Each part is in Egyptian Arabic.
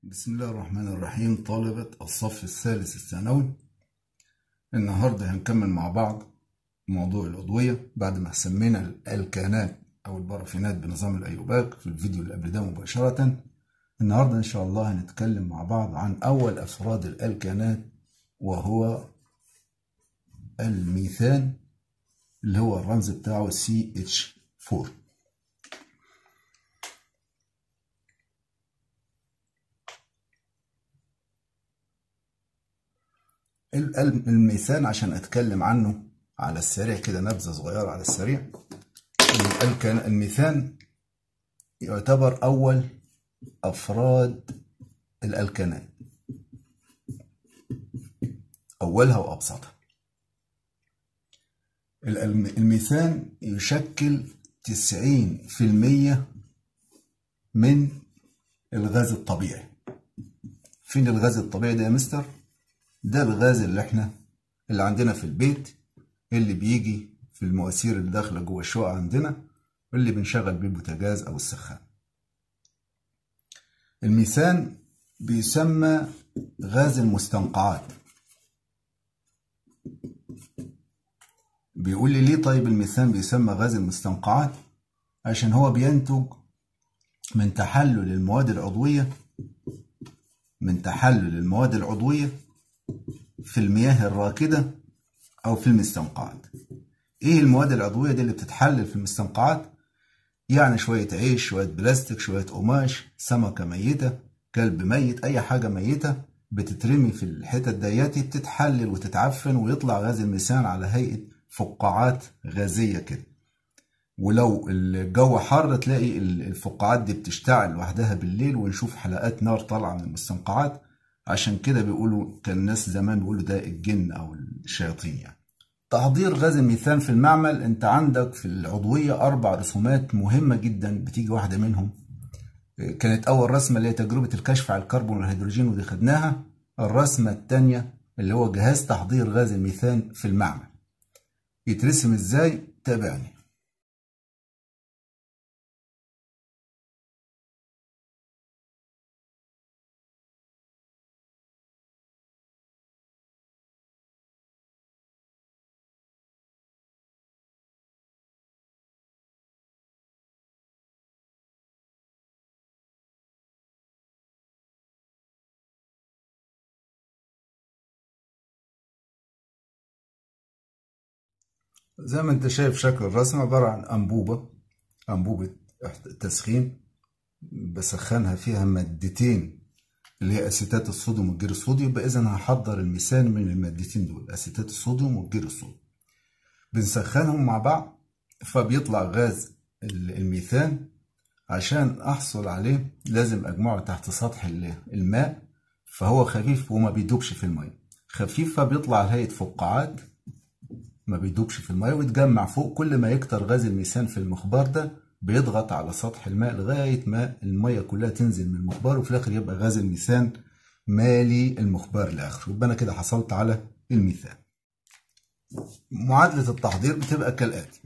بسم الله الرحمن الرحيم طالبة الصف الثالث الثانوي النهاردة هنكمل مع بعض موضوع الأضوية بعد ما سمينا الألكانات أو البرافينات بنظام الأيوباك في الفيديو اللي قبل ده مباشرة النهاردة إن شاء الله هنتكلم مع بعض عن أول أفراد الألكانات وهو الميثان اللي هو الرمز بتاعه CH4 الميثان عشان اتكلم عنه على السريع كده نبذه صغيره على السريع الميثان يعتبر اول افراد الالكانات اولها وابسطها الميثان يشكل 90% من الغاز الطبيعي فين الغاز الطبيعي ده يا مستر ده الغاز اللي احنا اللي عندنا في البيت اللي بيجي في المواسير اللي داخله جوه الشقه عندنا واللي بنشغل بيه البوتاجاز او السخان الميثان بيسمى غاز المستنقعات بيقول لي ليه طيب الميثان بيسمى غاز المستنقعات عشان هو بينتج من تحلل المواد العضويه من تحلل المواد العضويه في المياه الراكدة أو في المستنقعات إيه المواد العضوية دي اللي بتتحلل في المستنقعات؟ يعني شوية عيش شوية بلاستيك شوية قماش سمكة ميتة كلب ميت أي حاجة ميتة بتترمي في الحتت دياتي بتتحلل وتتعفن ويطلع غاز الميثان على هيئة فقاعات غازية كده ولو الجو حر تلاقي الفقاعات دي بتشتعل لوحدها بالليل ونشوف حلقات نار طالعة من المستنقعات عشان كده بيقولوا كان الناس زمان بيقولوا ده الجن او الشياطين يعني تحضير غاز الميثان في المعمل انت عندك في العضوية اربع رسومات مهمة جدا بتيجي واحدة منهم كانت اول رسمة اللي هي تجربة الكشف على الكربون والهيدروجين ودي خدناها الرسمة الثانية اللي هو جهاز تحضير غاز الميثان في المعمل يترسم ازاي تابعني زي ما انت شايف شكل الرسم عبارة عن أنبوبة أنبوبة تسخين بسخنها فيها مادتين اللي هي أسيتات الصوديوم والجير الصوديوم يبقى إذا هحضر الميثان من المادتين دول أسيتات الصوديوم والجير الصوديوم بنسخنهم مع بعض فبيطلع غاز الميثان عشان أحصل عليه لازم أجمعه تحت سطح الماء فهو خفيف وما بيدوبش في المية خفيف فبيطلع على هيئة فقاعات ما بيدوبش في الميه ويتجمع فوق كل ما يكتر غاز الميثان في المخبار ده بيضغط على سطح الماء لغايه ما الميه كلها تنزل من المخبار وفي الاخر يبقى غاز الميثان مالي المخبار لاخره يبقى انا كده حصلت على الميثان معادله التحضير بتبقى كالاتي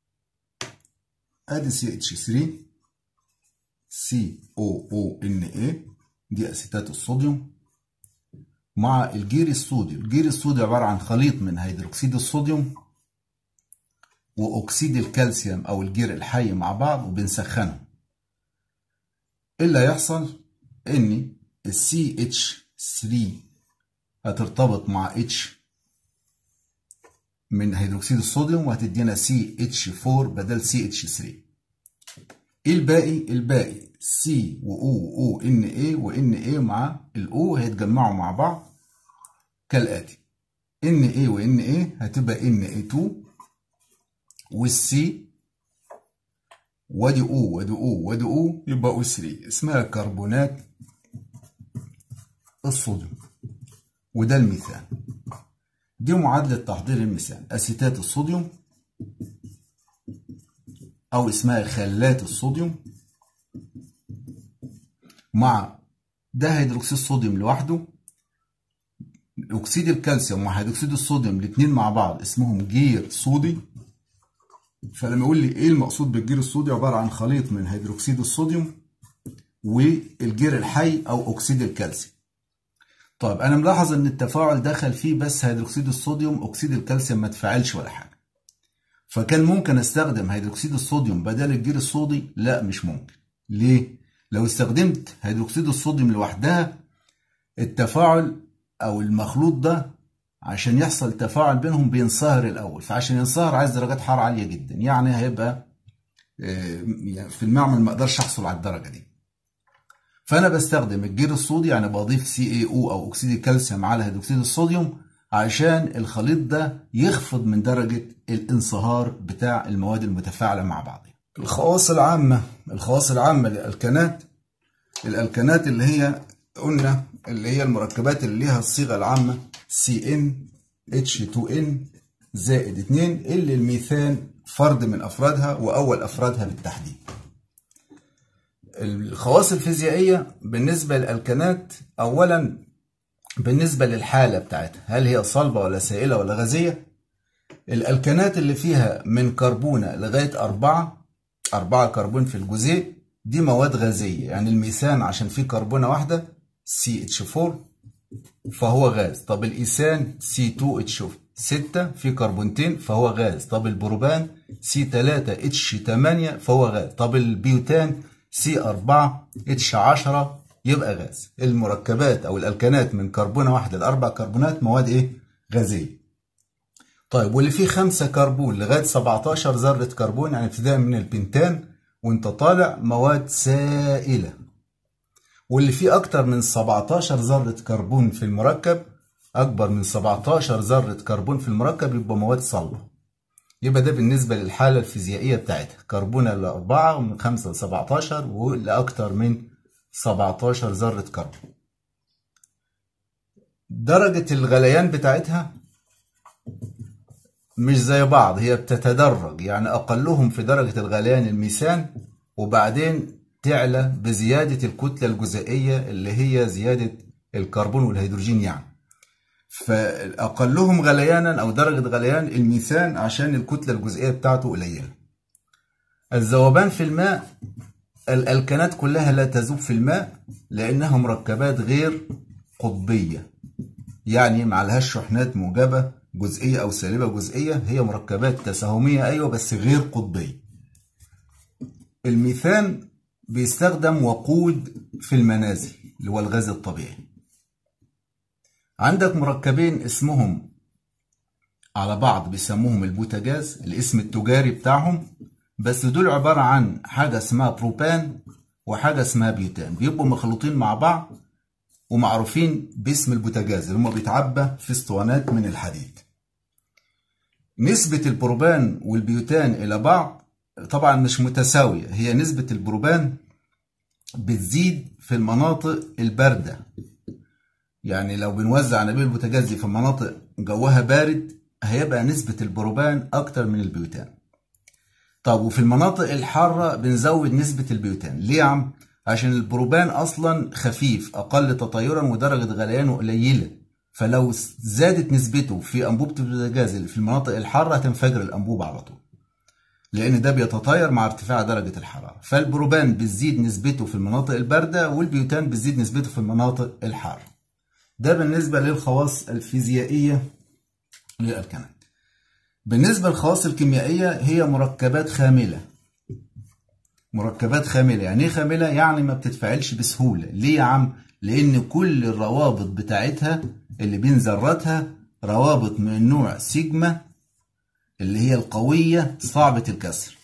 ادي سي اتش 3 سي او او ان اي دي اسيتات الصوديوم مع الجير الصودي الجير الصودي عبارة عن خليط من هيدروكسيد الصوديوم وأكسيد الكالسيوم أو الجير الحي مع بعض وبنسخنهم اللي هيحصل إن ال CH3 هترتبط مع H من هيدروكسيد الصوديوم وهتدينا CH4 بدل CH3 ايه الباقي؟ الباقي C و O و O N A و N A مع ال O هيتجمعوا مع بعض كالآتي N A و N A هتبقى N A 2 والسي وادي O وادي O وادي O يبقى O 3 اسمها كربونات الصوديوم وده الميثان دي معادلة تحضير الميثان أسيتات الصوديوم أو اسمها خلات الصوديوم مع ده هيدروكسيد الصوديوم لوحده اكسيد الكالسيوم مع هيدروكسيد الصوديوم الاثنين مع بعض اسمهم جير صودي فلما يقول لي ايه المقصود بالجير الصودي عباره عن خليط من هيدروكسيد الصوديوم والجير الحي او اكسيد الكالسيوم طيب انا ملاحظ ان التفاعل دخل فيه بس هيدروكسيد الصوديوم اكسيد الكالسيوم ما تفاعلش ولا حاجه فكان ممكن استخدم هيدروكسيد الصوديوم بدل الجير الصودي لا مش ممكن ليه لو استخدمت هيدروكسيد الصوديوم لوحدها التفاعل او المخلوط ده عشان يحصل تفاعل بينهم بينصهر الاول فعشان ينصهر عايز درجات حراره عاليه جدا يعني هيبقى في المعمل ما اقدرش احصل على الدرجه دي فانا بستخدم الجير الصودي يعني بضيف سي اي او او اكسيد الكالسيوم على هيدروكسيد الصوديوم عشان الخليط ده يخفض من درجه الانصهار بتاع المواد المتفاعله مع بعضها الخواص العامه الخواص العامه للالكانات الالكانات اللي هي قلنا اللي هي المركبات اللي ليها الصيغه العامه CN H2N زائد 2 اللي الميثان فرد من افرادها واول افرادها بالتحديد الخواص الفيزيائيه بالنسبه للالكانات اولا بالنسبه للحاله بتاعتها هل هي صلبه ولا سائله ولا غازيه الالكانات اللي فيها من كربونه لغايه أربعة أربعة كربون في الجزيء دي مواد غازيه يعني الميثان عشان فيه كربونه واحده CH4 فهو غاز طب الإيثان C2H6 في كربونتين فهو غاز طب البروبان C3H8 فهو غاز طب البيوتان C4H10 يبقى غاز المركبات أو الألكانات من كربونة واحدة لأربع كربونات مواد إيه؟ غازية طيب واللي فيه خمسة كربون لغاية 17 ذرة كربون يعني ابتداء من البنتان وانت طالع مواد سائلة واللي فيه أكتر من 17 ذرة كربون في المركب أكبر من 17 ذرة كربون في المركب يبقى مواد صلبة يبقى ده بالنسبة للحالة الفيزيائية بتاعتها كربونة لأربعة ومن خمسة لسبعتاشر ولأكتر من 17 ذرة كربون درجة الغليان بتاعتها مش زي بعض هي بتتدرج يعني أقلهم في درجة الغليان الميثان وبعدين تعلى بزيادة الكتلة الجزيئية اللي هي زيادة الكربون والهيدروجين يعني فأقلهم غليانا أو درجة غليان الميثان عشان الكتلة الجزيئية بتاعته قليلة الذوبان في الماء الألكانات كلها لا تذوب في الماء لأنها مركبات غير قطبية يعني معلهاش شحنات موجبة جزئية أو سالبة جزئية هي مركبات تساهمية أيوة بس غير قطبية الميثان بيستخدم وقود في المنازل اللي هو الغاز الطبيعي عندك مركبين اسمهم على بعض بيسموهم البوتاجاز الاسم التجاري بتاعهم بس دول عبارة عن حاجة اسمها بروبان وحاجة اسمها بيوتان بيبقوا مخلوطين مع بعض ومعروفين باسم البوتاجاز اللي هم بيتعبى في اسطوانات من الحديد نسبة البروبان والبيوتان إلى بعض طبعا مش متساوية هي نسبة البروبان بتزيد في المناطق الباردة يعني لو بنوزع نبيل البوتاجاز دي في مناطق جوها بارد هيبقى نسبة البروبان أكتر من البيوتان طب وفي المناطق الحارة بنزود نسبة البيوتان ليه يا عم؟ عشان البروبان أصلا خفيف أقل تطيرا ودرجة غليانه قليلة فلو زادت نسبته في أنبوبة البوتاجاز اللي في المناطق الحارة هتنفجر الأنبوبة على طول لأن ده بيتطاير مع ارتفاع درجة الحرارة فالبروبان بتزيد نسبته في المناطق الباردة والبيوتان بتزيد نسبته في المناطق الحارة ده بالنسبة للخواص الفيزيائية للألكانات بالنسبة للخواص الكيميائية هي مركبات خاملة مركبات خاملة يعني ايه خاملة؟ يعني ما بتتفاعلش بسهولة ليه يا عم؟ لأن كل الروابط بتاعتها اللي بين ذراتها روابط من النوع سيجما اللي هي القوية صعبة الكسر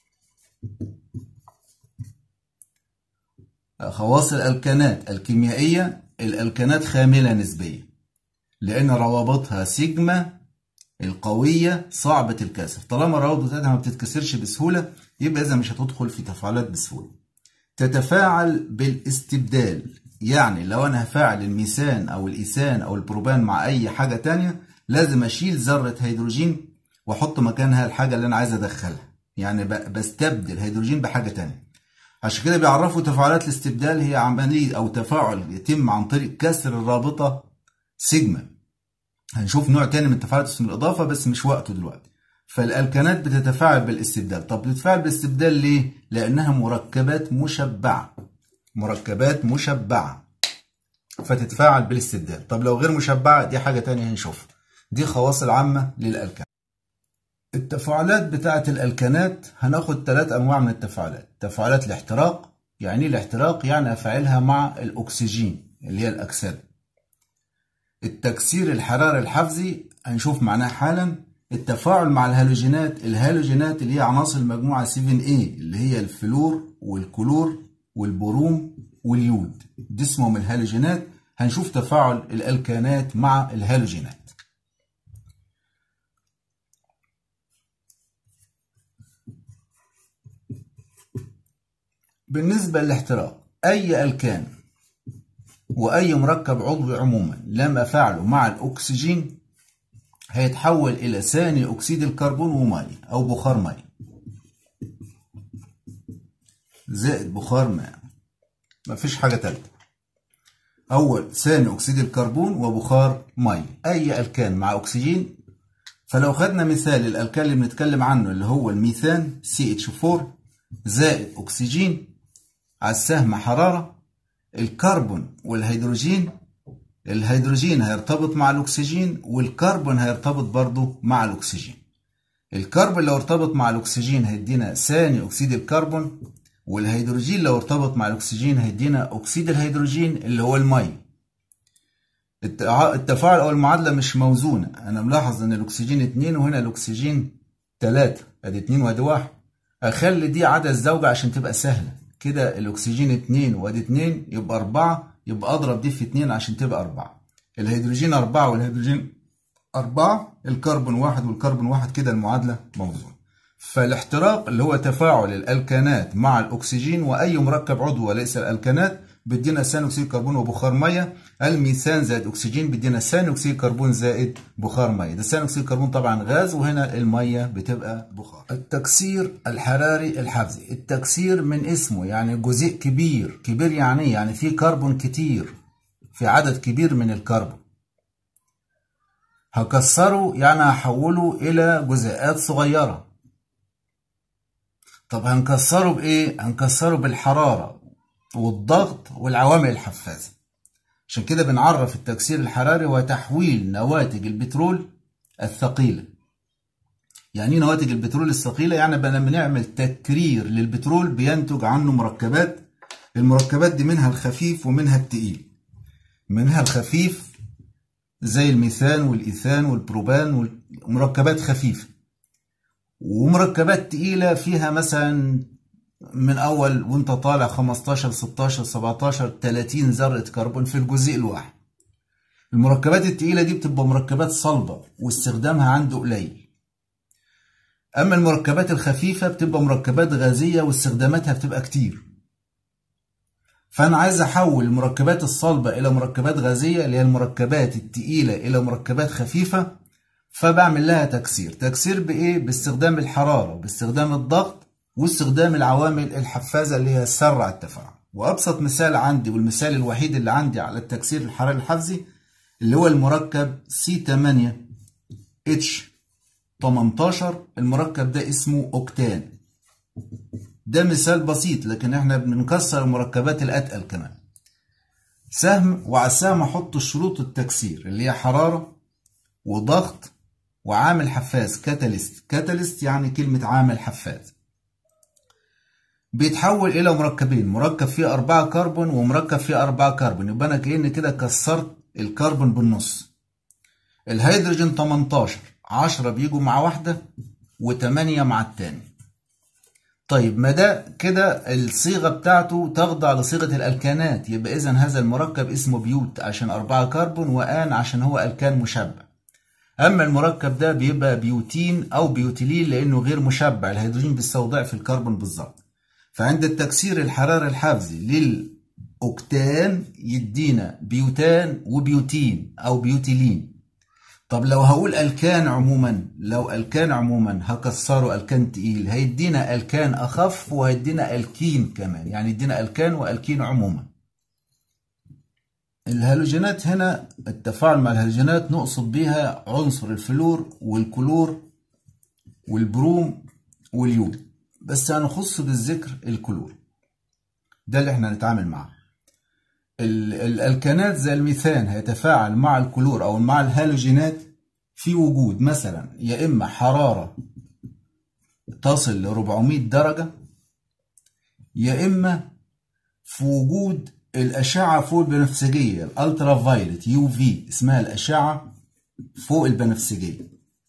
خواص الألكانات الكيميائية الألكانات خاملة نسبيا لأن روابطها سيجما القوية صعبة الكسر طالما الروابط بتاعتها ما بتتكسرش بسهولة يبقى إذا مش هتدخل في تفاعلات بسهولة تتفاعل بالاستبدال يعني لو أنا هفاعل الميثان أو الإيثان أو البروبان مع أي حاجة تانية لازم أشيل ذرة هيدروجين وأحط مكانها الحاجة اللي أنا عايز أدخلها يعني بستبدل هيدروجين بحاجة تانية عشان كده بيعرفوا تفاعلات الاستبدال هي عملية أو تفاعل يتم عن طريق كسر الرابطة سيجما هنشوف نوع تاني من تفاعلات اسم الإضافة بس مش وقته دلوقتي فالألكانات بتتفاعل بالاستبدال طب بتتفاعل بالاستبدال ليه؟ لأنها مركبات مشبعة مركبات مشبعة فتتفاعل بالاستبدال طب لو غير مشبعة دي حاجة تانية هنشوفها دي خواص العامة للألكان التفاعلات بتاعة الألكانات هناخد ثلاث أنواع من التفاعلات تفاعلات الاحتراق يعني الاحتراق يعني أفعلها مع الأكسجين اللي هي الأكسده التكسير الحراري الحفزي هنشوف معناه حالا التفاعل مع الهالوجينات الهالوجينات اللي هي عناصر المجموعة 7A اللي هي الفلور والكلور والبروم واليود دي اسمهم الهالوجينات هنشوف تفاعل الألكانات مع الهالوجينات بالنسبة للاحتراق أي ألكان وأي مركب عضوي عموما لم أفعله مع الأكسجين هيتحول إلى ثاني أكسيد الكربون ومية أو بخار مية زائد بخار ماء مفيش حاجة تالتة أول ثاني أكسيد الكربون وبخار مية أي ألكان مع أكسجين فلو خدنا مثال الألكان اللي بنتكلم عنه اللي هو الميثان CH4 زائد أكسجين على السهم حرارة الكربون والهيدروجين الهيدروجين هيرتبط مع الأكسجين والكربون هيرتبط برضه مع الأكسجين الكربون لو ارتبط مع الأكسجين هيدينا ثاني أكسيد الكربون والهيدروجين لو ارتبط مع الأكسجين هيدينا أكسيد الهيدروجين اللي هو المية التفاعل أو المعادلة مش موزونة أنا ملاحظ إن الأكسجين اتنين وهنا الأكسجين تلاتة أدي اتنين وأدي واحد أخلي دي عدد زوجة عشان تبقى سهلة كده الأكسجين اتنين وأدي اتنين يبقى أربعة يبقى أضرب دي في اتنين عشان تبقى أربعة الهيدروجين أربعة والهيدروجين أربعة الكربون واحد والكربون واحد كده المعادلة موزونة فالاحتراق اللي هو تفاعل الألكانات مع الأكسجين وأي مركب عضوي وليس الألكانات بيدينا ثاني أكسيد كربون وبخار مية الميثان زائد أكسجين بيدينا ثاني أكسيد كربون زائد بخار مية ده ثاني أكسيد كربون طبعا غاز وهنا المية بتبقى بخار التكسير الحراري الحفزي التكسير من اسمه يعني جزيء كبير كبير يعني يعني فيه كربون كتير في عدد كبير من الكربون هكسره يعني هحوله إلى جزيئات صغيرة طب هنكسره بإيه؟ هنكسره بالحرارة والضغط والعوامل الحفازة عشان كده بنعرف التكسير الحراري وتحويل نواتج البترول الثقيلة يعني ايه نواتج البترول الثقيلة؟ يعني لما بنعمل تكرير للبترول بينتج عنه مركبات المركبات دي منها الخفيف ومنها التقيل منها الخفيف زي الميثان والإيثان والبروبان ومركبات خفيفة ومركبات تقيلة فيها مثلا من أول وأنت طالع 15 16 17 30 ذرة كربون في الجزيء الواحد المركبات التقيلة دي بتبقى مركبات صلبة واستخدامها عنده قليل أما المركبات الخفيفة بتبقى مركبات غازية واستخداماتها بتبقى كتير فأنا عايز أحول المركبات الصلبة إلى مركبات غازية اللي هي المركبات التقيلة إلى مركبات خفيفة فبعمل لها تكسير تكسير بإيه؟ باستخدام الحرارة باستخدام الضغط واستخدام العوامل الحفازة اللي هي تسرع التفاعل وأبسط مثال عندي والمثال الوحيد اللي عندي على التكسير الحراري الحفزي اللي هو المركب C8 H18 المركب ده اسمه أوكتان ده مثال بسيط لكن احنا بنكسر المركبات الأتقل كمان سهم وعلى السهم احط شروط التكسير اللي هي حرارة وضغط وعامل حفاز كاتاليست كاتاليست يعني كلمة عامل حفاز بيتحول إلى مركبين مركب فيه أربعة كربون ومركب فيه أربعة كربون يبقى أنا كأني كده كسرت الكربون بالنص الهيدروجين 18 10 بيجوا مع واحدة و8 مع التاني طيب ما ده كده الصيغة بتاعته تخضع لصيغة الألكانات يبقى إذا هذا المركب اسمه بيوت عشان أربعة كربون وآن عشان هو ألكان مشبع أما المركب ده بيبقى بيوتين أو بيوتيلين لأنه غير مشبع الهيدروجين بيساوي ضعف الكربون بالظبط فعند التكسير الحراري الحفزي للأوكتان يدينا بيوتان وبيوتين أو بيوتيلين طب لو هقول ألكان عموما لو ألكان عموما هكسره ألكان تقيل هيدينا ألكان أخف وهيدينا ألكين كمان يعني يدينا ألكان وألكين عموما الهالوجينات هنا التفاعل مع الهالوجينات نقصد بيها عنصر الفلور والكلور والبروم واليود بس هنخص بالذكر الكلور ده اللي احنا هنتعامل معاه الالكانات زي الميثان هيتفاعل مع الكلور او مع الهالوجينات في وجود مثلا يا اما حراره تصل ل 400 درجه يا اما في وجود الاشعه فوق البنفسجيه الالترا فايلت يو في اسمها الاشعه فوق البنفسجيه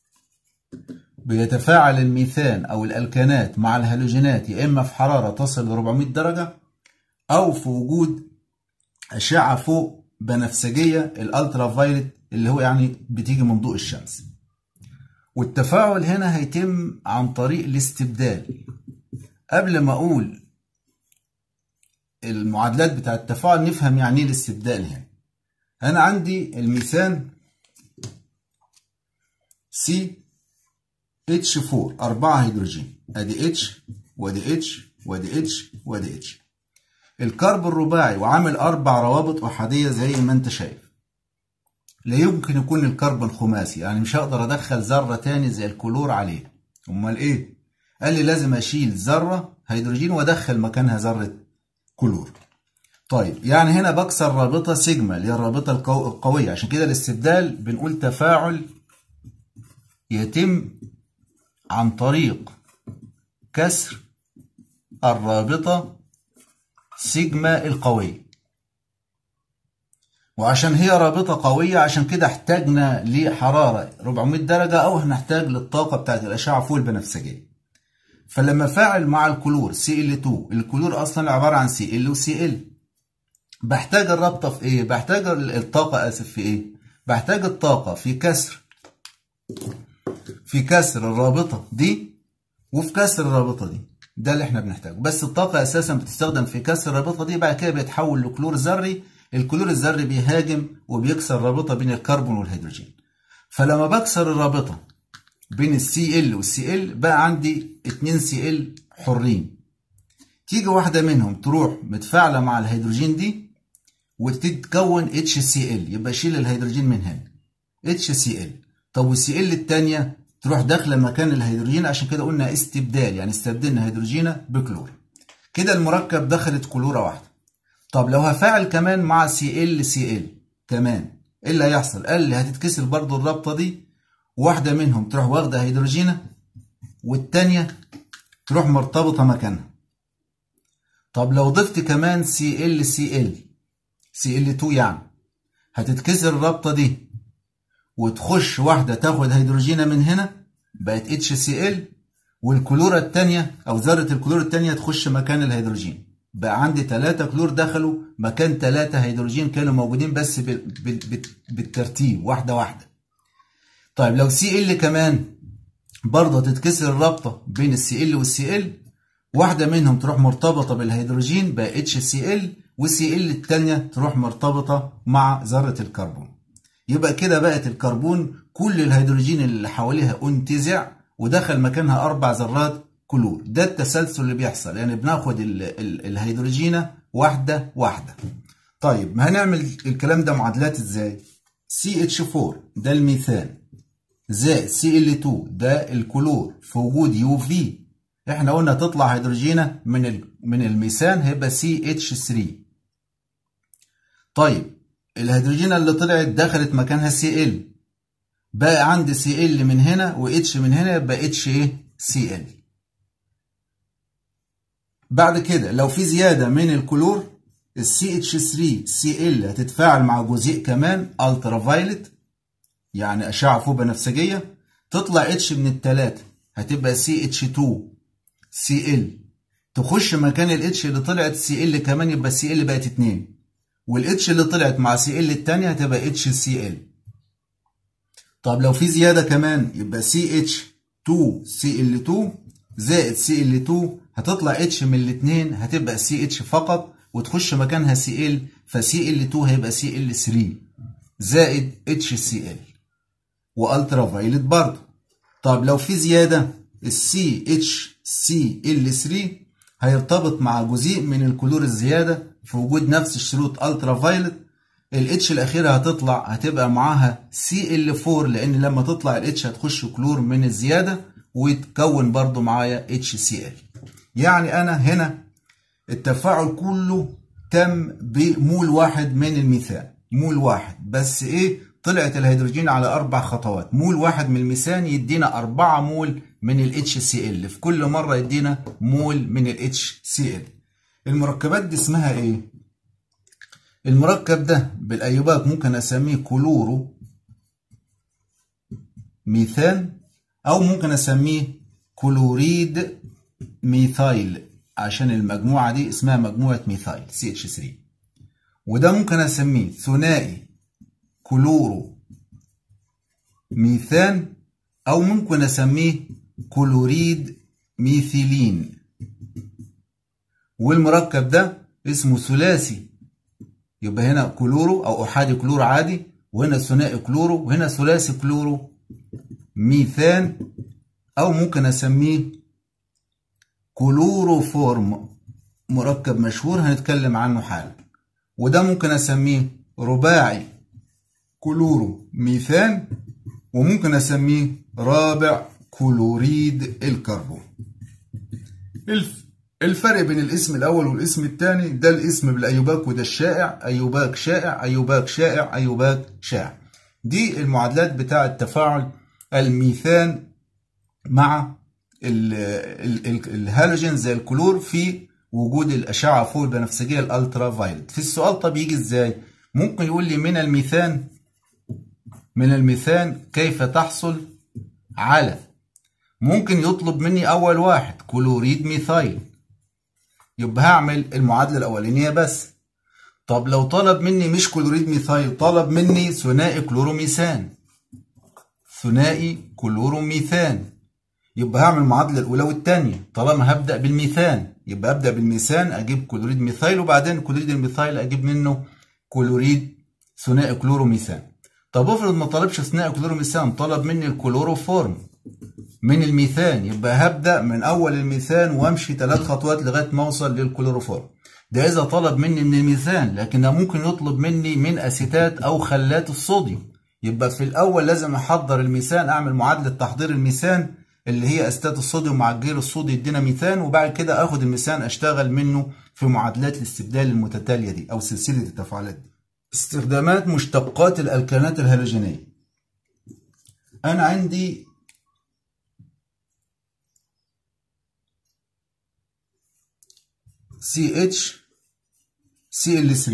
بيتفاعل الميثان او الالكانات مع الهالوجينات يا اما في حراره تصل ل 400 درجه او في وجود اشعه فوق بنفسجيه الالترا فايلت اللي هو يعني بتيجي من ضوء الشمس والتفاعل هنا هيتم عن طريق الاستبدال قبل ما اقول المعادلات بتاعه التفاعل نفهم يعني ايه الاستبدال هنا انا عندي الميثان سي اتش 4 4 هيدروجين ادي اتش وادي اتش وادي اتش وادي اتش الكرب الرباعي وعامل اربع روابط احاديه زي ما انت شايف لا يمكن يكون الكربون خماسي يعني مش هقدر ادخل ذره تاني زي الكلور عليه امال ايه قال لي لازم اشيل ذره هيدروجين وادخل مكانها ذره كلور طيب يعني هنا بكسر رابطه سيجما اللي هي الرابطه القويه عشان كده الاستبدال بنقول تفاعل يتم عن طريق كسر الرابطه سيجما القويه وعشان هي رابطة قوية عشان كده احتاجنا لحرارة 400 درجة أو هنحتاج للطاقة بتاعت الأشعة فوق البنفسجية فلما فاعل مع الكلور Cl2 الكلور أصلا عبارة عن Cl و Cl بحتاج الرابطة في إيه؟ بحتاج الطاقة آسف في إيه؟ بحتاج الطاقة في كسر في كسر الرابطة دي وفي كسر الرابطة دي ده اللي احنا بنحتاجه بس الطاقة أساسا بتستخدم في كسر الرابطة دي بعد كده بيتحول لكلور ذري الكلور الذري بيهاجم وبيكسر الرابطة بين الكربون والهيدروجين فلما بكسر الرابطة بين السي ال والسي ال بقى عندي 2 سي ال حرين تيجي واحدة منهم تروح متفاعلة مع الهيدروجين دي وتتكون اتش سي ال يبقى شيل الهيدروجين من هنا اتش سي ال طب والسي ال الثانية تروح داخلة مكان الهيدروجين عشان كده قلنا استبدال يعني استبدلنا هيدروجينة بكلور كده المركب دخلت كلورة واحدة طب لو هفاعل كمان مع سي ال سي ال كمان ايه اللي هيحصل قال لي هتتكسر برضو الرابطه دي واحده منهم تروح واخده هيدروجينه والتانيه تروح مرتبطه مكانها طب لو ضفت كمان سي ال سي ال سي ال 2 يعني هتتكسر الرابطه دي وتخش واحده تاخد هيدروجينه من هنا بقت اتش سي ال والكلوره الثانيه او ذره الكلور الثانيه تخش مكان الهيدروجين بقى عندي ثلاثة كلور دخلوا مكان ثلاثة هيدروجين كانوا موجودين بس بالترتيب واحدة واحدة طيب لو سي ال كمان برضه تتكسر الرابطة بين السي ال والسي ال واحدة منهم تروح مرتبطة بالهيدروجين بقى اتش سي ال والسي ال التانية تروح مرتبطة مع ذرة الكربون يبقى كده بقت الكربون كل الهيدروجين اللي حواليها انتزع ودخل مكانها أربع ذرات كلور ده التسلسل اللي بيحصل يعني بناخد ال ال الهيدروجينة واحدة واحدة طيب هنعمل الكلام ده معادلات ازاي CH4 ده الميثان زائد Cl2 ده الكلور في وجود UV احنا قلنا تطلع هيدروجينة من من الميثان هيبقى CH3 طيب الهيدروجينة اللي طلعت دخلت مكانها Cl بقى عندي Cl من هنا و H من هنا يبقى H ايه Cl بعد كده لو في زيادة من الكلور ال CH3Cl هتتفاعل مع جزيء كمان الترا فايلت يعني أشعة فوق بنفسجية تطلع H من التلاتة هتبقى CH2Cl تخش مكان ال H اللي طلعت Cl كمان يبقى Cl بقت اتنين وال H اللي طلعت مع Cl التانية هتبقى HCl طب لو في زيادة كمان يبقى CH2Cl2 زائد Cl2 هتطلع اتش من الاثنين هتبقى سي اتش فقط وتخش مكانها سي ال فسي ال 2 هيبقى سي ال 3 زائد اتش سي ال والترا فايلت برضه طب لو في زياده السي اتش سي ال 3 هيرتبط مع جزيء من الكلور الزياده في وجود نفس الشروط الترا فايلت الاتش الاخيره هتطلع هتبقى معاها سي ال 4 لان لما تطلع الاتش هتخش كلور من الزياده ويتكون برضو معايا اتش سي ال يعني انا هنا التفاعل كله تم بمول واحد من الميثان مول واحد بس ايه طلعت الهيدروجين على اربع خطوات مول واحد من الميثان يدينا اربعة مول من ال HCl في كل مرة يدينا مول من ال HCl المركبات دي اسمها ايه المركب ده بالايوباك ممكن اسميه كلورو ميثان او ممكن اسميه كلوريد ميثايل عشان المجموعة دي اسمها مجموعة ميثايل CH3 وده ممكن اسميه ثنائي كلورو ميثان او ممكن اسميه كلوريد ميثيلين والمركب ده اسمه ثلاثي يبقى هنا كلورو او احادي كلورو عادي وهنا ثنائي كلورو وهنا ثلاثي كلورو ميثان او ممكن اسميه كلوروفورم مركب مشهور هنتكلم عنه حالا وده ممكن اسميه رباعي كلورو ميثان وممكن اسميه رابع كلوريد الكربون الفرق بين الاسم الاول والاسم الثاني ده الاسم بالايوباك وده الشائع ايوباك شائع ايوباك شائع ايوباك شائع دي المعادلات بتاعه تفاعل الميثان مع الهالوجين زي الكلور في وجود الاشعه فوق البنفسجيه الالترا فايلت في السؤال طب يجي ازاي ممكن يقول لي من الميثان من الميثان كيف تحصل على ممكن يطلب مني اول واحد كلوريد ميثايل يبقى هعمل المعادله الاولانيه بس طب لو طلب مني مش كلوريد ميثايل طلب مني ثنائي كلوروميثان ثنائي كلوروميثان يبقى هعمل المعادله الاولى والثانيه طالما هبدا بالميثان يبقى ابدا بالميثان اجيب كلوريد ميثايل وبعدين كلوريد الميثايل اجيب منه كلوريد ثنائي كلوروميثان طب افرض ما طلبش ثنائي كلوروميثان طلب مني الكلوروفورم من الميثان يبقى هبدا من اول الميثان وامشي ثلاث خطوات لغايه ما اوصل للكلوروفورم ده اذا طلب مني من الميثان لكن ممكن يطلب مني من اسيتات او خلات الصوديوم يبقى في الاول لازم احضر الميثان اعمل معادله تحضير الميثان اللي هي اسيتات الصوديوم مع الجير الصودي يدينا ميثان وبعد كده اخد الميثان اشتغل منه في معادلات الاستبدال المتتاليه دي او سلسله التفاعلات دي استخدامات مشتقات الالكانات الهالوجينيه انا عندي CH CL3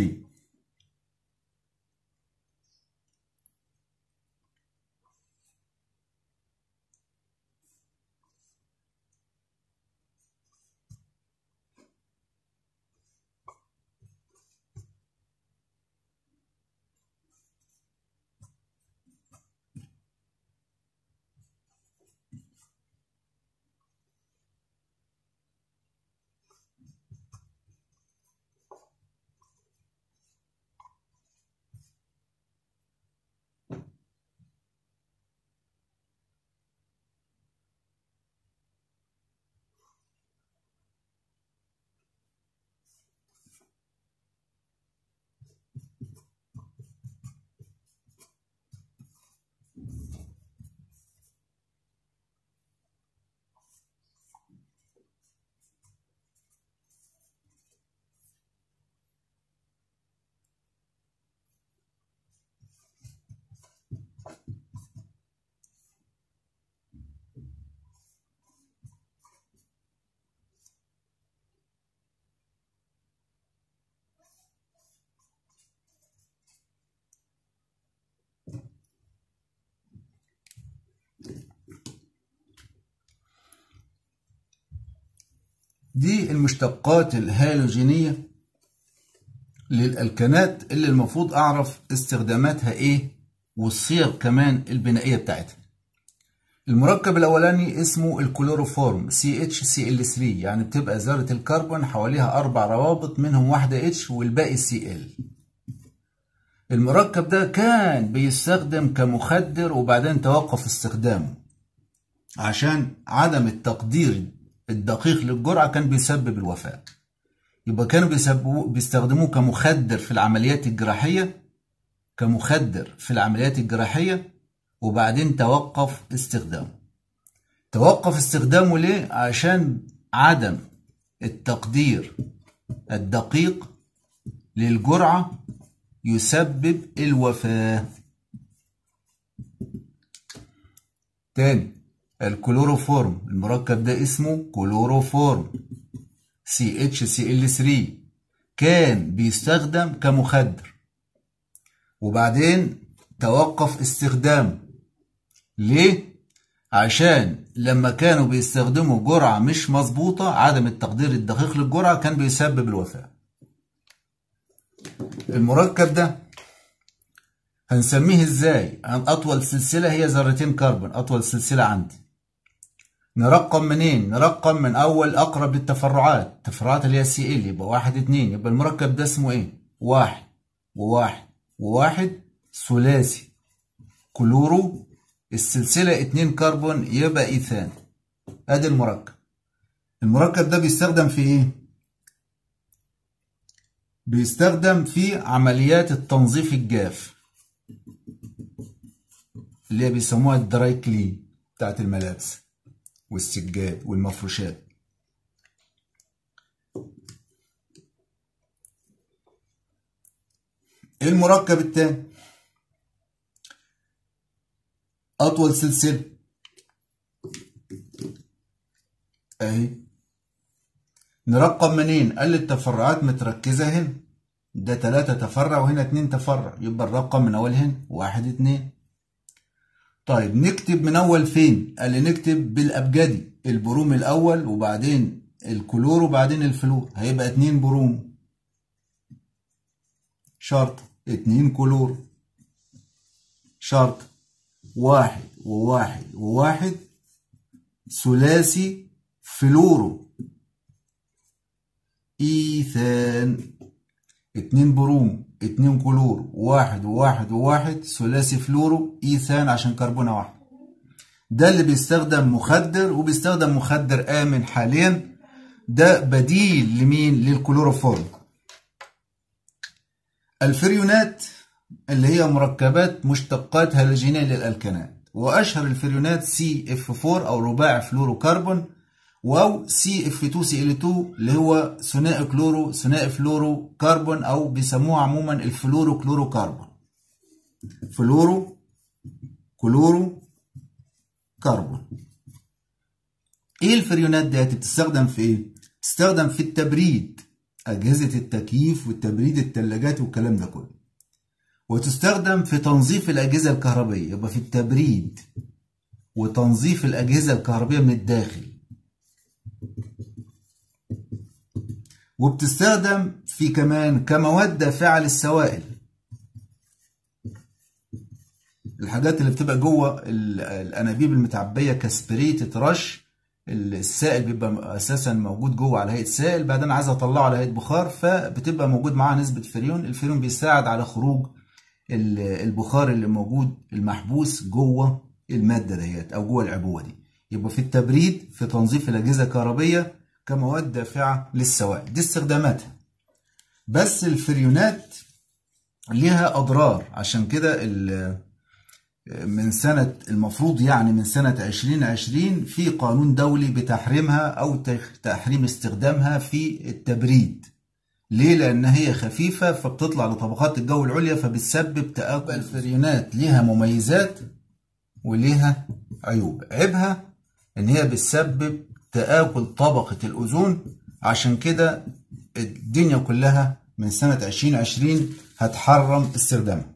دي المشتقات الهالوجينية للألكانات اللي المفروض أعرف استخداماتها إيه والصيغ كمان البنائية بتاعتها المركب الأولاني اسمه الكلوروفورم CHCl3 يعني بتبقى ذرة الكربون حواليها أربع روابط منهم واحدة H والباقي Cl المركب ده كان بيستخدم كمخدر وبعدين توقف استخدامه عشان عدم التقدير الدقيق للجرعة كان بيسبب الوفاة يبقى كانوا بيستخدموه كمخدر في العمليات الجراحية كمخدر في العمليات الجراحية وبعدين توقف استخدامه توقف استخدامه ليه؟ عشان عدم التقدير الدقيق للجرعة يسبب الوفاة تاني الكلوروفورم المركب ده اسمه كلوروفورم CHCl3 كان بيستخدم كمخدر وبعدين توقف استخدامه ليه؟ عشان لما كانوا بيستخدموا جرعة مش مظبوطة عدم التقدير الدقيق للجرعة كان بيسبب الوفاة المركب ده هنسميه ازاي عن اطول سلسلة هي ذرتين كربون اطول سلسلة عندي نرقم منين نرقم من اول اقرب للتفرعات التفرعات اللي هي سي ال يبقى واحد اتنين يبقى المركب ده اسمه ايه واحد وواحد وواحد ثلاثي كلورو السلسلة اتنين كربون يبقى ايثان ادي المركب المركب ده بيستخدم في ايه بيستخدم في عمليات التنظيف الجاف اللي هي بيسموها الدراي كلين بتاعت الملابس والسجاد والمفروشات ايه المركب التاني اطول سلسله اهي نرقم منين قال لي التفرعات متركزه هنا ده تلاتة تفرع وهنا اتنين تفرع يبقى الرقم من اول هنا واحد اتنين طيب نكتب من اول فين قال لي نكتب بالابجدي البروم الاول وبعدين الكلور وبعدين الفلور هيبقى اتنين بروم شرط اتنين كلور شرط واحد وواحد وواحد ثلاثي فلورو ايثان اتنين بروم اتنين كلور واحد وواحد وواحد ثلاثي فلورو ايثان عشان كربونة واحد ده اللي بيستخدم مخدر وبيستخدم مخدر آمن حاليا ده بديل لمين للكلوروفورم الفريونات اللي هي مركبات مشتقات هالوجينية للألكانات وأشهر الفريونات CF4 أو رباعي فلورو كربون أو CF2Cl2 اللي هو ثنائي كلورو ثنائي فلورو كربون أو بيسموه عموما الفلورو كلورو كربون فلورو كلورو كربون ايه الفريونات دي بتستخدم في ايه بتستخدم في التبريد اجهزه التكييف والتبريد الثلاجات والكلام ده كله وتستخدم في تنظيف الاجهزه الكهربائيه يبقى في التبريد وتنظيف الاجهزه الكهربائيه من الداخل وبتستخدم في كمان كمواد دافعه للسوائل الحاجات اللي بتبقى جوه الانابيب المتعبيه كسبريت ترش السائل بيبقى اساسا موجود جوه على هيئه سائل بعدين عايز اطلعه على هيئه بخار فبتبقى موجود معاها نسبه فريون الفريون بيساعد على خروج البخار اللي موجود المحبوس جوه الماده ديت او جوه العبوه دي يبقى في التبريد في تنظيف الاجهزه الكهربيه كمواد دافعه للسوائل دي استخداماتها بس الفريونات ليها اضرار عشان كده من سنة المفروض يعني من سنة 2020 في قانون دولي بتحريمها أو تحريم استخدامها في التبريد ليه؟ لأن هي خفيفة فبتطلع لطبقات الجو العليا فبتسبب تآكل الفريونات ليها مميزات وليها عيوب عيبها إن هي بتسبب تآكل طبقة الأوزون عشان كده الدنيا كلها من سنة 2020 هتحرم استخدامها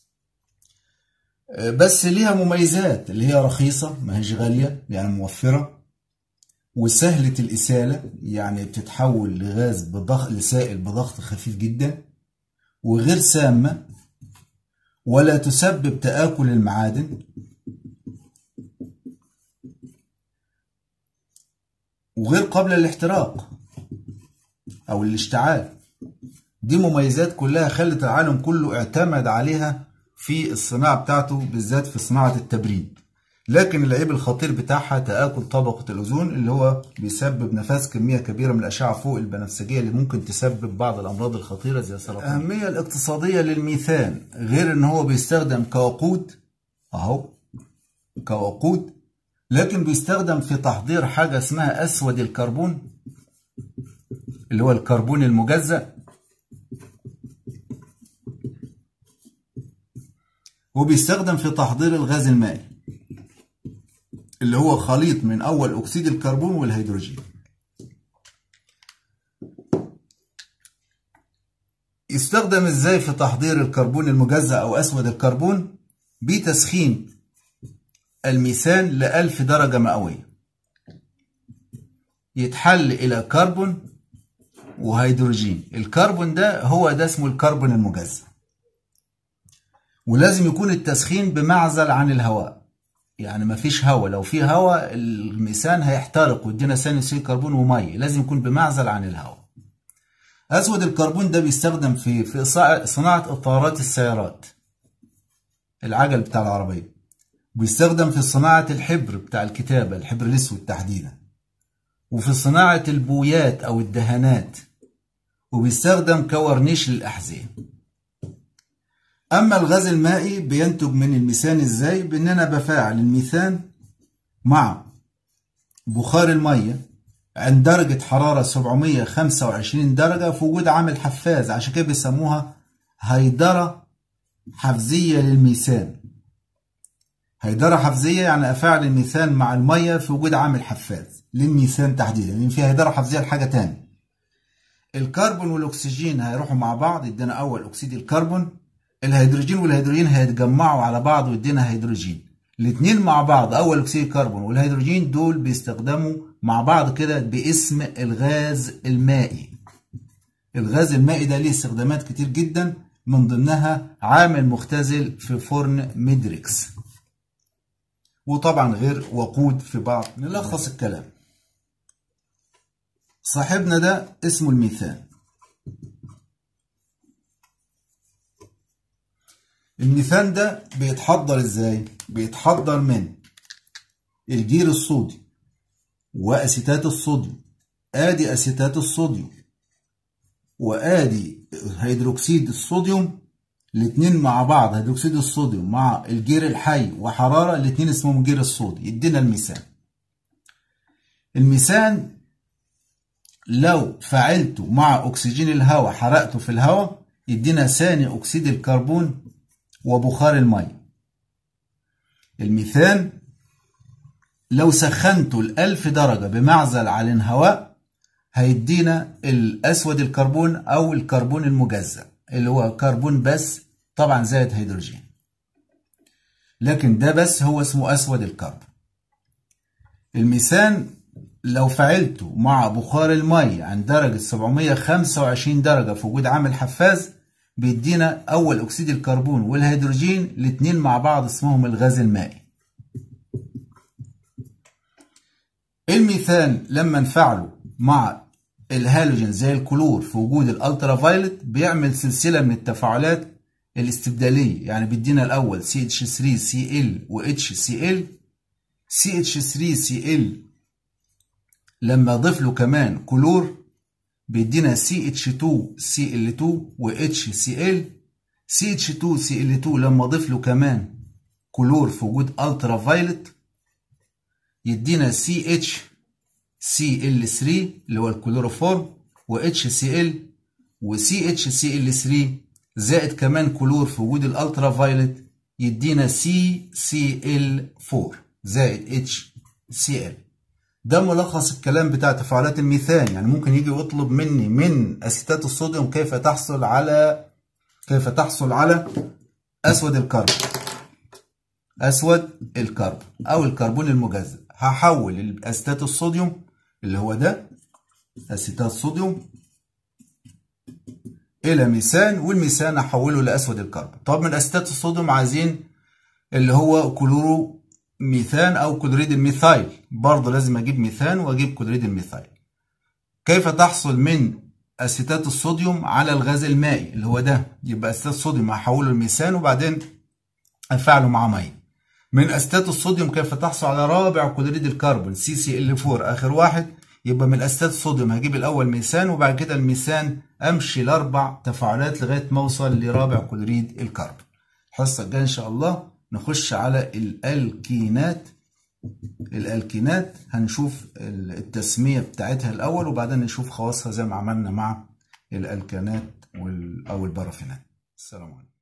بس ليها مميزات اللي هي رخيصة ما هيش غالية يعني موفرة وسهلة الإسالة يعني بتتحول لغاز بضغط لسائل بضغط خفيف جدا وغير سامة ولا تسبب تآكل المعادن وغير قابلة للاحتراق أو الاشتعال دي مميزات كلها خلت العالم كله اعتمد عليها في الصناعة بتاعته بالذات في صناعة التبريد لكن العيب الخطير بتاعها تآكل طبقة الأوزون اللي هو بيسبب نفاذ كمية كبيرة من الأشعة فوق البنفسجية اللي ممكن تسبب بعض الأمراض الخطيرة زي السرطان الأهمية الاقتصادية للميثان غير إن هو بيستخدم كوقود أهو كوقود لكن بيستخدم في تحضير حاجة اسمها أسود الكربون اللي هو الكربون المجزأ وبيستخدم في تحضير الغاز المائي اللي هو خليط من أول أكسيد الكربون والهيدروجين يستخدم ازاي في تحضير الكربون المجزأ أو أسود الكربون بتسخين الميثان لألف درجة مئوية يتحل إلى كربون وهيدروجين الكربون ده هو ده اسمه الكربون المجزأ ولازم يكون التسخين بمعزل عن الهواء يعني ما فيش هواء لو في هواء الميثان هيحترق ويدينا ثاني اكسيد الكربون وميه لازم يكون بمعزل عن الهواء اسود الكربون ده بيستخدم في في صناعه اطارات السيارات العجل بتاع العربيه بيستخدم في صناعه الحبر بتاع الكتابه الحبر الاسود تحديدا وفي صناعه البويات او الدهانات وبيستخدم كورنيش للاحذيه أما الغاز المائي بينتج من الميثان إزاي؟ بإن أنا بفاعل الميثان مع بخار المية عند درجة حرارة 725 درجة في وجود عامل حفاز عشان كده بيسموها هيدرة حفزية للميثان هيدرة حفزية يعني أفاعل الميثان مع المية في وجود عامل حفاز للميثان تحديدا لأن فيها هيدرة حفزية لحاجة تانية الكربون والأكسجين هيروحوا مع بعض يدينا أول أكسيد الكربون الهيدروجين والهيدروجين هيتجمعوا على بعض ويدينا هيدروجين الاثنين مع بعض اول اكسيد الكربون والهيدروجين دول بيستخدموا مع بعض كده باسم الغاز المائي الغاز المائي ده ليه استخدامات كتير جدا من ضمنها عامل مختزل في فرن ميدريكس وطبعا غير وقود في بعض نلخص الكلام صاحبنا ده اسمه الميثان الميثان ده بيتحضر ازاي بيتحضر من الجير الصودي واسيتات الصوديوم ادي اسيتات الصوديوم وادي هيدروكسيد الصوديوم الاثنين مع بعض هيدروكسيد الصوديوم مع الجير الحي وحراره الاثنين اسمهم جير الصودي يدينا الميثان الميثان لو فعلته مع اكسجين الهواء حرقته في الهواء يدينا ثاني اكسيد الكربون وبخار المية الميثان لو سخنته لألف درجة بمعزل عن الهواء هيدينا الأسود الكربون أو الكربون المجزأ اللي هو كربون بس طبعا زائد هيدروجين لكن ده بس هو اسمه أسود الكربون الميثان لو فعلته مع بخار المية عند درجة 725 درجة في وجود عامل حفاز بيدينا أول أكسيد الكربون والهيدروجين الاتنين مع بعض اسمهم الغاز المائي الميثان لما نفعله مع الهالوجين زي الكلور في وجود الالترا فايلت بيعمل سلسلة من التفاعلات الاستبدالية يعني بيدينا الأول CH3Cl و HCl CH3Cl لما أضيف له كمان كلور بيدينا CH2Cl2 و HCl CH2Cl2 لما اضيف له كمان كلور في وجود الترا فايلت يدينا CHCl3 اللي هو الكلوروفورم و HCl و CHCl3 زائد كمان كلور في وجود الالترا فايلت يدينا CCl4 زائد HCl ده ملخص الكلام بتاع تفاعلات الميثان يعني ممكن يجي يطلب مني من اسيتات الصوديوم كيف تحصل على كيف تحصل على اسود الكربون اسود الكربون او الكربون المجزأ هحول اسيتات الصوديوم اللي هو ده اسيتات صوديوم الى ميثان والميثان احوله لاسود الكربون طب من اسيتات الصوديوم عايزين اللي هو كلورو ميثان او كلوريد الميثايل برضه لازم اجيب ميثان واجيب كلوريد الميثايل كيف تحصل من اسيتات الصوديوم على الغاز المائي اللي هو ده يبقى اسيتات الصوديوم هحوله لميثان وبعدين افعله مع ميه من اسيتات الصوديوم كيف تحصل على رابع كلوريد الكربون سي سي ال 4 اخر واحد يبقى من اسيتات الصوديوم هجيب الاول ميثان وبعد كده الميثان امشي لاربع تفاعلات لغايه ما اوصل لرابع كلوريد الكربون الحصه الجايه ان شاء الله نخش على الالكينات الالكينات هنشوف التسمية بتاعتها الأول وبعدين نشوف خواصها زي ما عملنا مع الالكانات أو البرافينات السلام عليكم